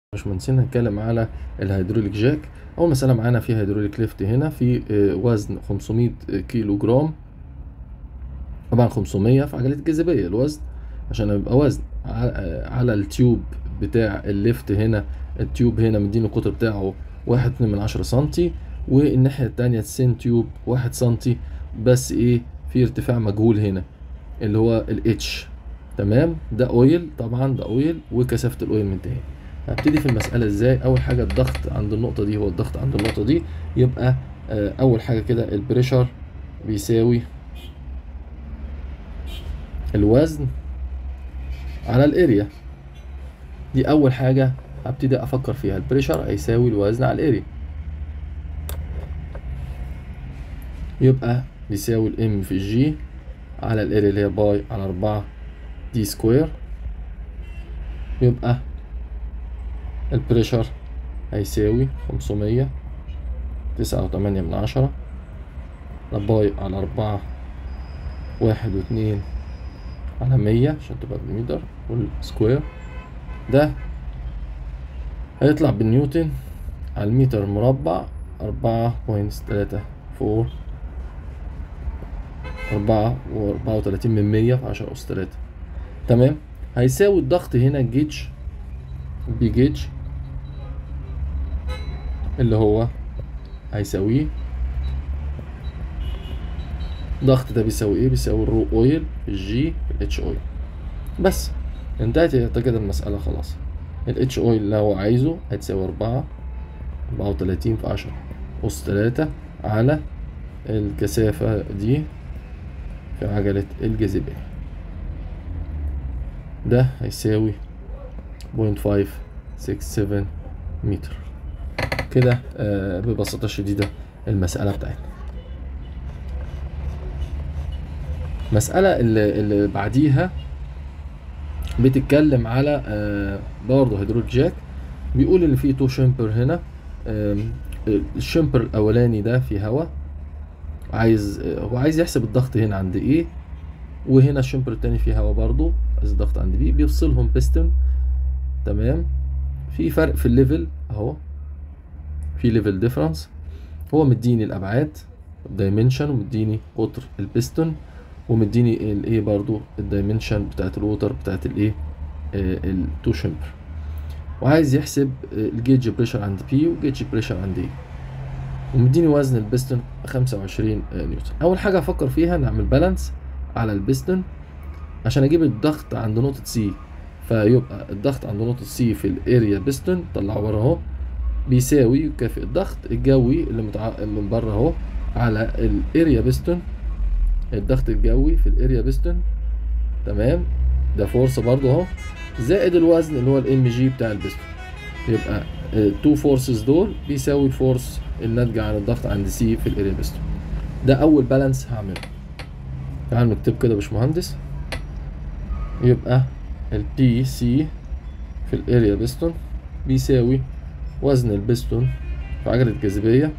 باشمهندسين هنتكلم على الهيدروليك جاك اول مساله معانا في هيدروليك ليفت هنا في آه، وزن 500 كيلو جرام طبعا 500 في عجله الجاذبيه الوزن عشان يبقى وزن ع- آه، على التيوب بتاع الليفت هنا التيوب هنا مديني القطر بتاعه واحد اتنين من عشرة سنتي والناحية التانية السين تيوب واحد سنتي بس ايه في ارتفاع مجهول هنا اللي هو الاتش تمام ده اويل طبعا ده اويل وكثافة الاويل منتهي هبتدي في المسألة ازاي أول حاجة الضغط عند النقطة دي هو الضغط عند النقطة دي يبقى آه، أول حاجة كده البريشر بيساوي الوزن على الاريا دي أول حاجة هبتدي أفكر فيها البريشر هيساوي الوزن على الاريا يبقى بيساوي الام في جي على الاريا اللي هي باي على أربعة دي سكوير يبقى البريشر هيساوي خمسمية تسعة وتمانية من عشرة على باي على أربعة واحد واتنين على مية عشان تبقى بالمتر والسكوير ده هيطلع بالنيوتن على المتر مربع أربعة بوينت تلاتة فور أربعة وأربعة وتلاتين من مية في عشرة أس تلاتة تمام هيساوي الضغط هنا جيج بجيج اللي هو هيساويه ضغط ده بيساوي ايه بيساوي الرو اويل في الجي في الاتش اويل بس انتهت هي كده المسألة خلاص الاتش اويل اللي هو عايزه هتساوي أربعة أربعة وتلاتين في عشرة أس تلاتة على الكثافة دي في عجلة الجاذبية ده هيساوي بوينت فايف سكس سفن متر كده آه، ببساطة شديدة المسألة بتاعتنا المسألة اللي, اللي بعديها بتتكلم على آه، برضه هيدروليك جاك بيقول ان في تو شمبر هنا آم، الشمبر الاولاني ده في هواء عايز آه، هو عايز يحسب الضغط هنا عند ايه وهنا الشمبر التاني فيه هواء برضه عايز الضغط عند بي بيفصلهم بيستون تمام في فرق في الليفل اهو في ليفل ديفرنس هو مديني الابعاد الدايمنشن ومديني قطر البستون ومديني الايه برضو الدايمنشن بتاعت الوتر بتاعت الايه التو شمبر وعايز يحسب آه، الجيج بريشر عند بي والجيج بريشر عند ايه ومديني وزن البستون 25 نيوتن اول حاجه افكر فيها نعمل بالانس على البستون عشان اجيب الضغط عند نقطه سي فيبقى الضغط عند نقطه سي في الاريا بستون طلعه بره اهو بيساوي يكافئ الضغط الجوي اللي متع... من بره اهو على الاريا بستون الضغط الجوي في الاريا بستون تمام ده فورس برضه اهو زائد الوزن اللي هو الام جي بتاع البستون يبقى التو فورسز دول بيساوي الفورس الناتجة عن الضغط عند سي في الاريا بستون ده اول بالانس هعمله تعال نكتب كده يا باشمهندس يبقى البي سي في الاريا بستون بيساوي وزن البستون في عجلة الجاذبية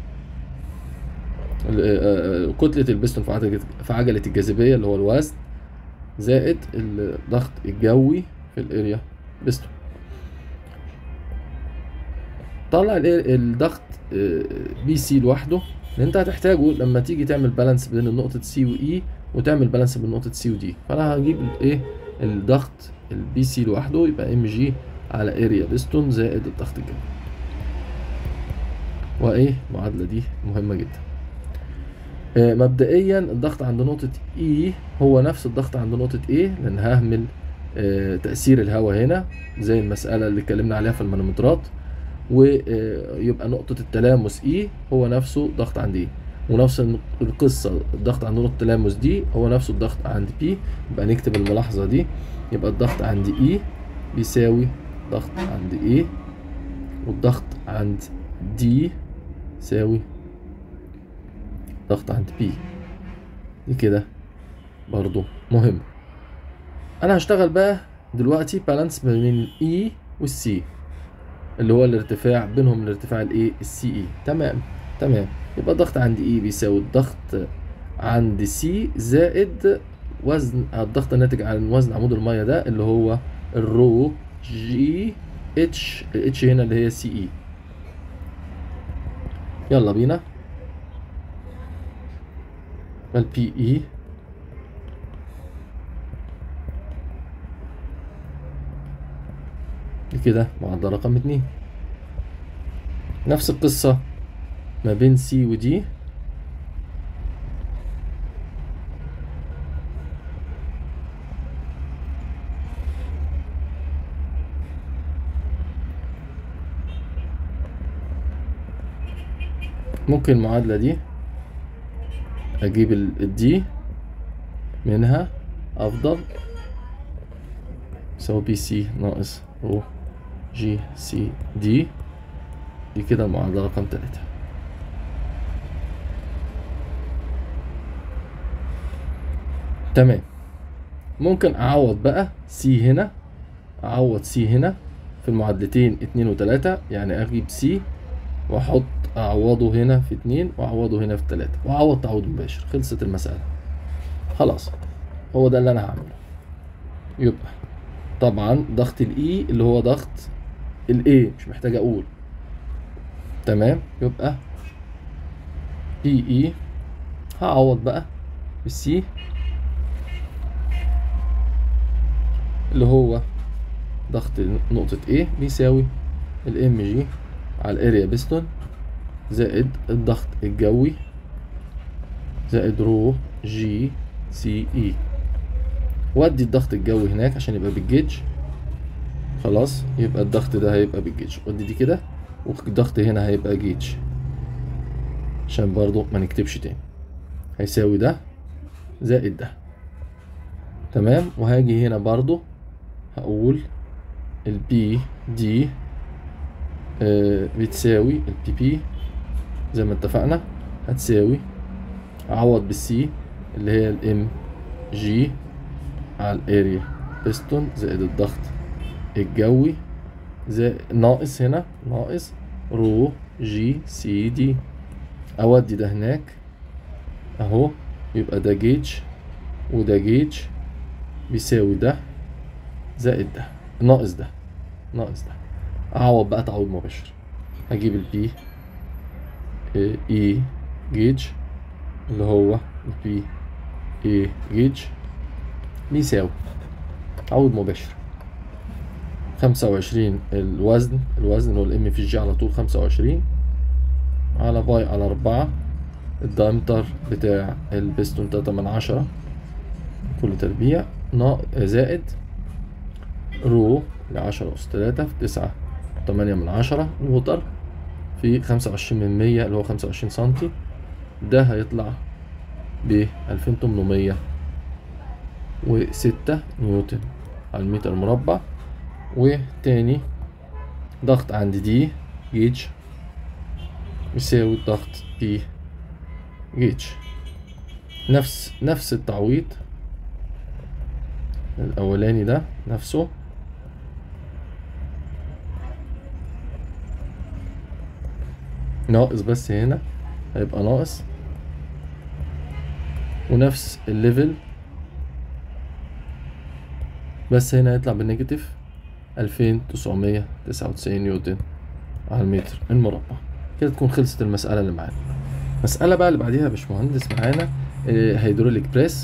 ال- آه، آه، كتلة البستون في عجلة في عجلة الجاذبية اللي هو الوزن زائد الضغط الجوي في الاريا بستون طلع ال- الضغط بي سي لوحده لان انت هتحتاجه لما تيجي تعمل بالانس بين النقطة سي واي وتعمل بالانس بين نقطة سي ودي فانا هجيب ايه الضغط البي سي لوحده يبقى ام جي على اريا بستون زائد الضغط الجوي وايه المعادلة دي مهمة جدا آه، مبدئيا الضغط عند نقطة E هو نفس الضغط عند نقطة A لأن ههمل آه، تأثير الهواء هنا زي المسألة اللي اتكلمنا عليها في المانومترات ويبقى نقطة التلامس E هو نفسه ضغط عند E ونفس الن- القصة الضغط عند نقطة التلامس دي هو نفسه الضغط عند P يبقى نكتب الملاحظة دي يبقى الضغط عند E بيساوي ضغط عند A والضغط عند D يساوي ضغط عند بي دي كده برضو مهم انا هشتغل بقى دلوقتي بالانس بين الاي والسي اللي هو الارتفاع بينهم الارتفاع الايه السي اي تمام تمام يبقى الضغط عند اي بيساوي الضغط عند سي زائد وزن الضغط الناتج عن وزن عمود المية ده اللي هو الرو جي اتش الاتش هنا اللي هي سي اي يلا بينا البي اي دي كده معادلة رقم اتنين نفس القصة ما بين سي ودي ممكن المعادلة دي أجيب الدي منها أفضل يساوي بي سي ناقص رو جي سي دي دي كده المعادلة رقم تلاتة تمام ممكن أعوض بقى سي هنا أعوض سي هنا في المعادلتين اتنين وتلاتة يعني أجيب سي وأحط أعوضه هنا في اتنين وأعوضه هنا في تلاتة وأعوض تعويض مباشر خلصت المسألة خلاص هو ده اللي أنا هعمله يبقى طبعا ضغط الاي اللي هو ضغط الاي مش محتاج اقول تمام يبقى بي اي هعوض بقى بالسي اللي هو ضغط نقطة A بيساوي الام جي على الاريا بيستون زائد الضغط الجوي زائد رو جي سي اي وادي الضغط الجوي هناك عشان يبقى بالجيج خلاص يبقى الضغط ده هيبقى بالجيج ودي دي كده والضغط هنا هيبقى جيج عشان برضو ما نكتبش تاني هيساوي ده زائد ده تمام وهاجي هنا برضو هقول البي دي آه بتساوي البي بي زي ما اتفقنا هتساوي اعوض بالسي اللي هي الام جي على الاريا بيستون زائد الضغط الجوي زائد ناقص هنا ناقص رو جي سي دي اودي ده هناك اهو يبقى ده جيج وده جيج بيساوي ده زائد ده ناقص ده ناقص ده اعوض بقى تعويض مباشر هجيب البي اي جيج اللي هو البي اي جيج بيساوي تعويض مباشر خمسة وعشرين الوزن الوزن هو الام في جي على طول خمسة وعشرين على باي على أربعة الدايمتر بتاع البستون تلاتة من عشرة كل تربيع زائد رو لعشرة أس تلاتة في تسعة تمانية من عشرة ووتر في خمسة وعشرين من مية اللي هو خمسة وعشرين سنتي ده هيطلع بألفين تمنمية وستة نيوتن على المتر مربع وتاني ضغط عند دي جيج يساوي الضغط دي جيج نفس نفس التعويض الأولاني ده نفسه ناقص بس هنا هيبقى ناقص ونفس الليفل بس هنا هيطلع بالنيجاتيف ألفين تسعمية تسعة وتسعين نيوتن على المتر المربع كده تكون خلصت المسألة اللي معانا المسألة بقى اللي بعديها يا باشمهندس معانا هيدروليك بريس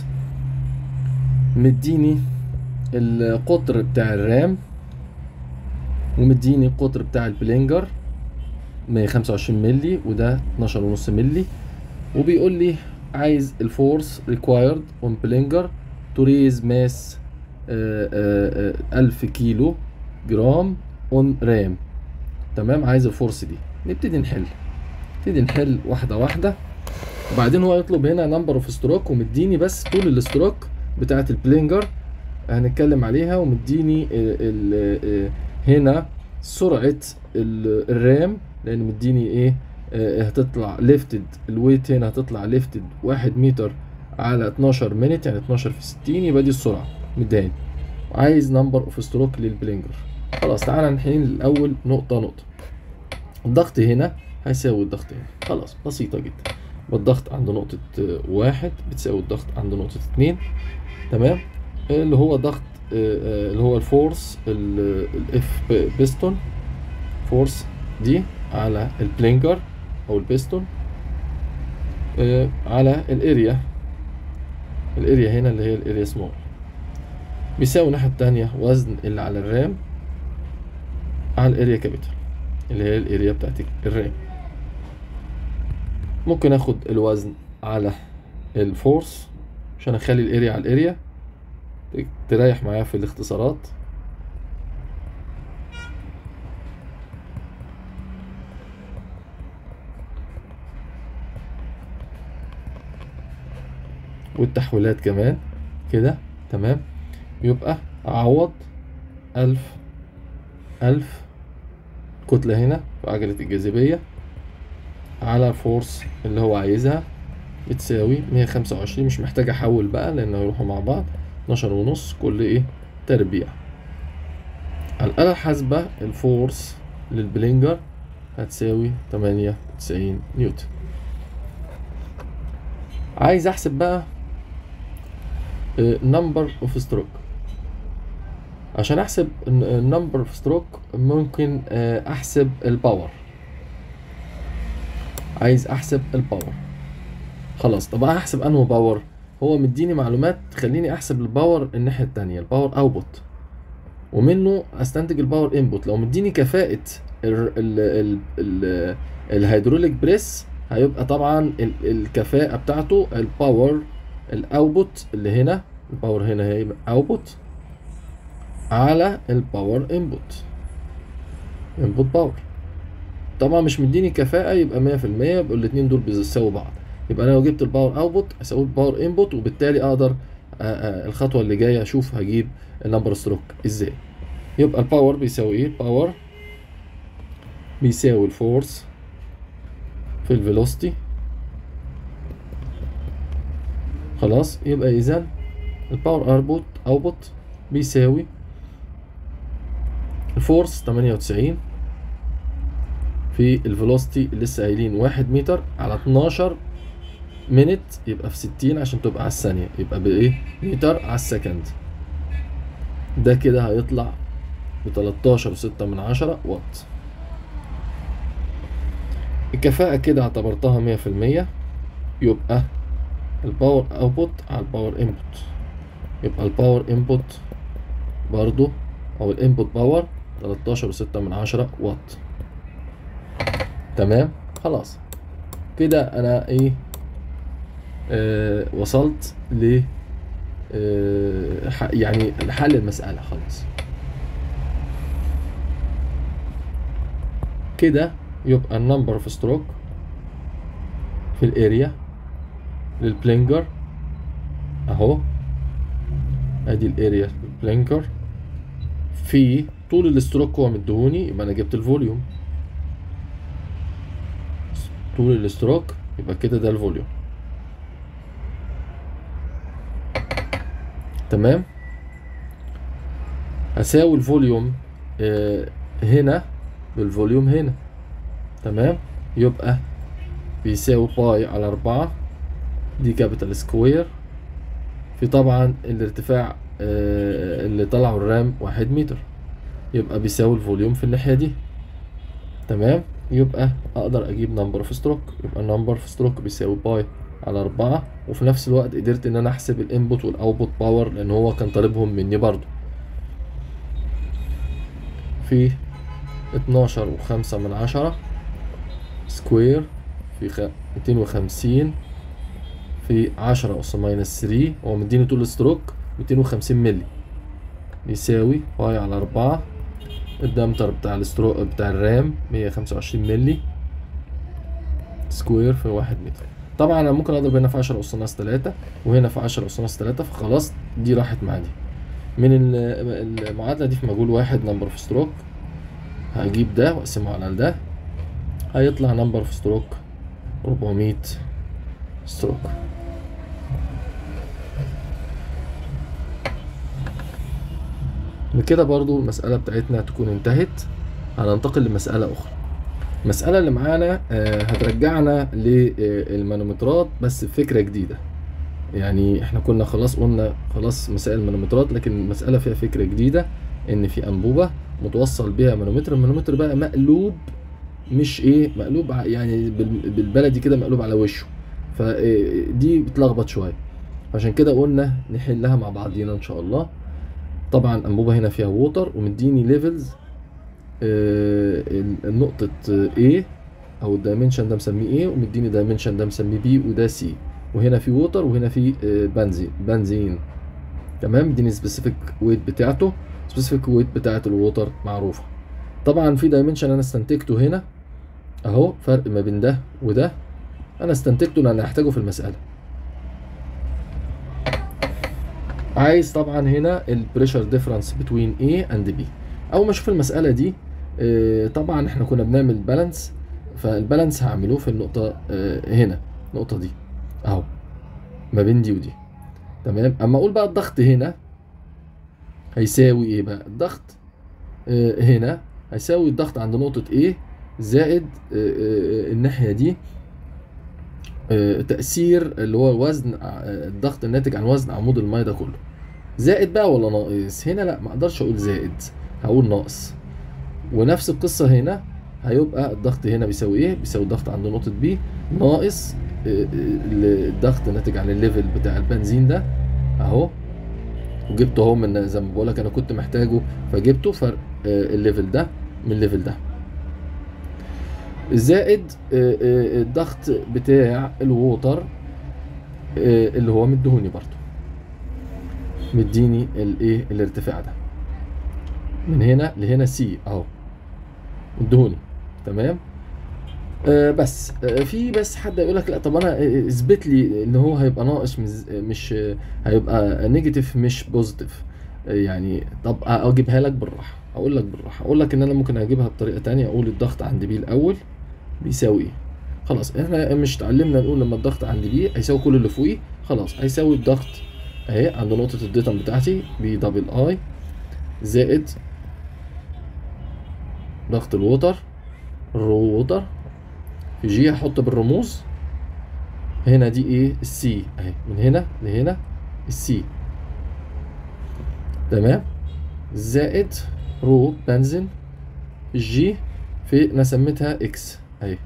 مديني القطر بتاع الرام ومديني القطر بتاع البلينجر 125 ملي وده 12 ونص ملي وبيقول لي عايز الفورس ريكوايرد اون بلينجر تو ريز ماس ألف كيلو جرام اون رام تمام عايز الفورس دي نبتدي نحل نبتدي نحل واحدة واحدة وبعدين هو يطلب هنا نمبر اوف ستروك ومديني بس طول الستروك بتاعة البلينجر هنتكلم عليها ومديني ال ال هنا سرعة الرام لان مديني ايه هتطلع ليفتد الويت هنا هتطلع ليفتد واحد متر على 12 مينت يعني 12 في 60 يبقى دي السرعة مداني عايز نمبر اوف ستروك للبلينجر خلاص تعالى نحين الاول نقطة نقطة الضغط هنا هيساوي الضغط هنا خلاص بسيطة جدا والضغط عند نقطة واحد بتساوي الضغط عند نقطة اتنين تمام اللي هو ضغط اللي هو الفورس الاف بيستون فورس دي على البلينجر او البيستون آه، على الاريا الاريا هنا اللي هي الاريا سمول بيساوي الناحية التانية وزن اللي على الرام على الاريا كابيتال اللي هي الاريا بتاعت الرام ممكن اخد الوزن على الفورس عشان اخلي الاريا على الاريا تريح معايا في الاختصارات والتحويلات كمان كده تمام يبقى اعوض ألف ألف كتلة هنا في عجلة الجاذبية على الفورس اللي هو عايزها بتساوي مية خمسة وعشرين مش محتاج احول بقى لانه يروحوا مع بعض اتناشر ونص كل ايه تربيع على الآلة الحاسبة الفورس للبلينجر هتساوي تمانية وتسعين نيوتن عايز احسب بقى نمبر اوف ستروك عشان احسب النمبر اوف ستروك ممكن آه، احسب الباور عايز احسب الباور خلاص طب هحسب انه باور هو مديني معلومات تخليني احسب الباور الناحيه التانية الباور اوتبوت ومنه استنتج الباور انبوت لو مديني كفاءه ال ال ال ال الهيدروليك بريس هيبقى طبعا ال- الكفاءه بتاعته الباور الاوتبوت اللي هنا الباور هنا هي اوتبوت على الباور انبوت انبوت باور طبعا مش مديني كفاءة يبقى مية في المية يبقى الاتنين دول بيساووا بعض يبقى انا لو جبت الباور اوتبوت اساوي الباور انبوت وبالتالي اقدر آه، آه، الخطوة اللي جاية اشوف هجيب النمبر ستروك ازاي يبقى الباور بيساوي ايه الباور بيساوي الفورس في الفيلوسيتي خلاص يبقى اذا الباور اوتبوت اوتبوت بيساوي الفورس 98 في الفيلوسيتي اللي لسه قايلين 1 متر على 12 مينت يبقى في 60 عشان تبقى على الثانية يبقى بإيه؟ متر على السكند ده كده هيطلع ب 13 وستة من عشرة واط الكفاءة كده اعتبرتها مية في المية يبقى الباور اوتبوت على الباور انبوت يبقى الباور انبوت برضو او الانبوت باور 13 وستة من عشرة واط تمام خلاص كده انا ايه آه وصلت ل آه ح- يعني لحل المسألة خلاص كده يبقى النمبر اوف ستروك في الاريا للبلينجر اهو ادي الاريا للبلينجر في طول الستروك هو مديهوني يبقى انا جبت الفوليوم طول الستروك يبقى كده ده الفوليوم تمام هساوي الفوليوم آه، هنا بالفوليوم هنا تمام يبقى بيساوي باي على أربعة دي كابيتال سكوير في طبعا الارتفاع آه، اللي طلعه الرام واحد متر يبقى بيساوي الفوليوم في الناحية دي تمام يبقى اقدر اجيب نمبر اوف ستروك يبقى النمبر اوف ستروك بيساوي باي على أربعة وفي نفس الوقت قدرت ان انا احسب الانبوت والاوتبوت باور لان هو كان طالبهم مني برضو في اتناشر وخمسة من عشرة سكوير في خ... ميتين وخمسين في عشرة أس ماينس ثري هو مديني طول الستروك ميتين وخمسين ملي يساوي باي على أربعة الدامتر بتاع الستروك بتاع الرام مية خمسة وعشرين ملي سكوير في واحد متر طبعا انا ممكن اضرب هنا في عشرة أس ناقص تلاتة وهنا في عشرة أس ناقص تلاتة فخلاص دي راحت مع دي من ال- المعادلة دي في مجهول واحد نمبر اوف ستروك هجيب ده واقسمه على ده هيطلع نمبر اوف ستروك 400 ستروك بكده برضو المسألة بتاعتنا تكون انتهت هننتقل لمسألة أخرى المسألة اللي معانا آه، هترجعنا للمانومترات بس بفكرة جديدة يعني احنا كنا خلاص قلنا خلاص مسائل المانومترات لكن المسألة فيها فكرة جديدة ان في انبوبة متوصل بيها مانومتر المانومتر بقى مقلوب مش ايه مقلوب ع- يعني بال- بالبلدي كده مقلوب على وشه فدي بتلخبط شوية عشان كده قلنا نحلها مع بعضينا ان شاء الله طبعا انبوبة هنا فيها ووتر ومديني ليفلز النقطة A او الدايمنشن ده مسميه A ومديني دايمنشن ده مسميه B وده C وهنا في ووتر وهنا في آه، بنزين بنزين تمام اديني سبيسيفيك ويت بتاعته سبيسيفيك ويت بتاعت الووتر معروفه طبعا في دايمنشن انا استنتجته هنا اهو فرق ما بين ده وده انا استنتجته لان هحتاجه في المساله عايز طبعا هنا البريشر ديفرنس بتوين A اند B اول ما اشوف المساله دي آه، طبعا احنا كنا بنعمل بالانس فالبالانس هعملوه في النقطه آه، هنا النقطه دي اهو ما بين دي ودي تمام اما اقول بقى الضغط هنا هيساوي ايه بقى الضغط آه، هنا هيساوي الضغط عند نقطة A زائد آه، آه، الناحية دي آه، تأثير اللي هو وزن آه، الضغط الناتج عن وزن عمود الماء ده كله زائد بقى ولا ناقص هنا لا ما اقدرش اقول زائد هقول ناقص ونفس القصة هنا هيبقى الضغط هنا بيساوي ايه بيساوي الضغط عند نقطة B ناقص آه، آه، الضغط الناتج عن الليفل بتاع البنزين ده اهو وجبته اهو من زي ما بقول لك انا كنت محتاجه فجبته فرق آه، الليفل ده من الليفل ده زائد آه، آه، الضغط بتاع الووتر آه، اللي هو مديهوني برضو مديني الايه الارتفاع ده من هنا لهنا سي اهو مديهوني تمام آه بس آه في بس حد يقول لك لا طب انا آه، اثبت لي ان هو هيبقى ناقص مش مش آه، هيبقى نيجاتيف مش بوزيتيف يعني طب اجيبها لك بالراحه اقول لك بالراحه اقول لك ان انا ممكن اجيبها بطريقه تانية اقول الضغط عند بي الاول بيساوي ايه خلاص احنا مش اتعلمنا نقول لما الضغط عند بي هيساوي كل اللي فوقيه خلاص هيساوي الضغط اهي عند نقطه الديتم بتاعتي بي دبل اي زائد ضغط الوتر الرو ووتر في جي هحط بالرموز هنا دي ايه السي اهي من هنا لهنا السي تمام زائد رو بنزين الجي في انا سميتها اكس اهي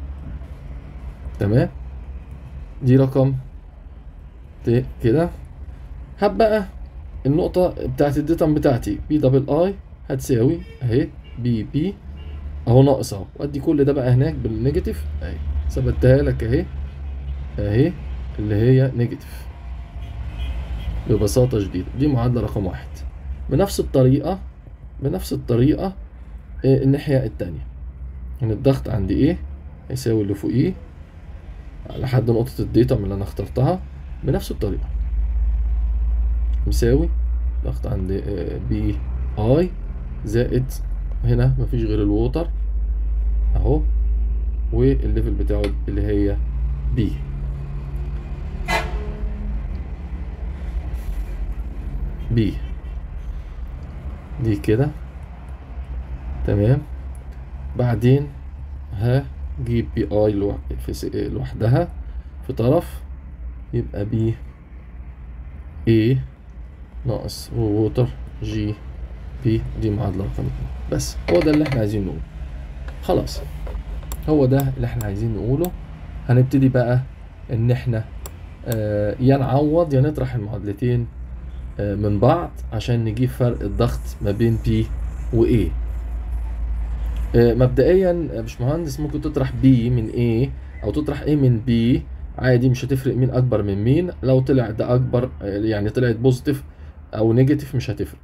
تمام دي رقم ت كده هب بقى النقطة بتاعت الديتم بتاعتي بي دبل اي هتساوي اهي بي بي اهو ناقص اهو وادي كل ده بقى هناك بالنيجاتيف اهي ثبتها لك اهي اهي اللي هي نيجاتيف ببساطة شديدة دي معادلة رقم واحد بنفس الطريقة بنفس الطريقة آه، الناحية التانية ان الضغط عندي ايه هيساوي اللي فوقيه لحد نقطة الديتم اللي انا اخترتها بنفس الطريقة مساوي ضغط عند بي اي زائد هنا مفيش غير الووتر اهو والليفل بتاعه اللي هي بي بي دي كده تمام بعدين هجيب بي اي لوح- في س- لوحدها في طرف يبقى بي اي ناقص ووتر جي بي دي معادلة رقم اتنين بس هو ده اللي احنا عايزين نقوله خلاص هو ده اللي احنا عايزين نقوله هنبتدي بقى ان احنا آه يا نعوض يا نطرح المعادلتين آه من بعض عشان نجيب فرق الضغط ما بين بي و A آه مبدئيا يا باشمهندس ممكن تطرح B من A او تطرح A من B عادي مش هتفرق مين اكبر من مين لو طلع ده اكبر آه، يعني طلعت بوزيتيف او نيجاتيف مش هتفرق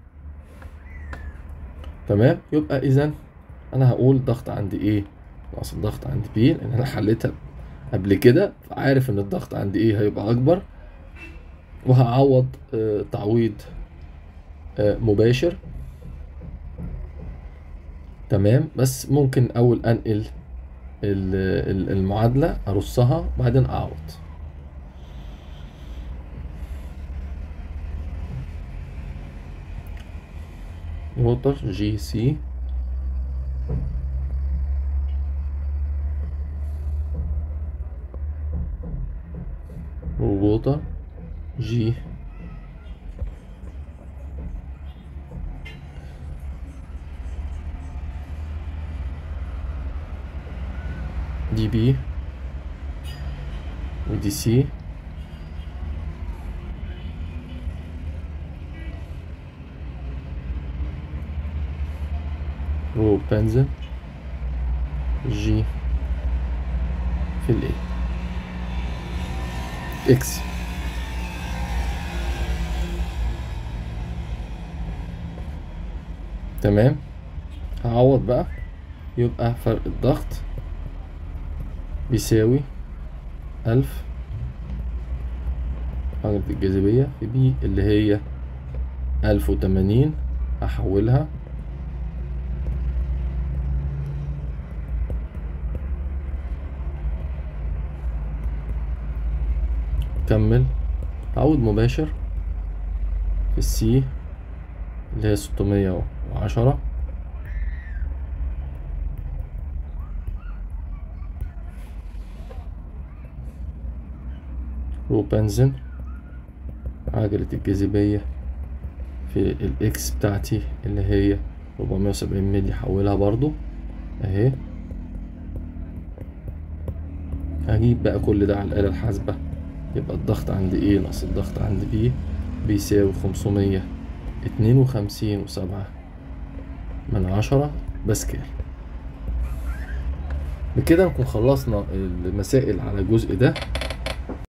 تمام يبقى اذا انا هقول ضغط عند ايه ناقص الضغط عند بي لان انا حليتها قبل كده فعارف ان الضغط عند ايه هيبقى اكبر وهعوض آه، تعويض آه، مباشر تمام بس ممكن اول انقل ال- ال- المعادلة ارصها وبعدين اعوض ووتر جي سي ووتر جي دي بي ودي سي رو بنزل جي في الاي اكس تمام هعوض بقى يبقى فرق الضغط بيساوي ألف حركة الجاذبية في بي اللي هي ألف وتمانين هحولها كمل تعود مباشر في السي اللي هي ستمية وعشرة وبنزن عجلة الجاذبية في الاكس بتاعتي اللي هي ربعمية وسبعين ملي حولها برضو اهي هجيب بقى كل ده على الآلة الحاسبة يبقى الضغط عند ايه ناقص الضغط عند بي بيساوي خمسمية اتنين وخمسين وسبعة من عشرة باسكال بكده نكون خلصنا المسائل على الجزء ده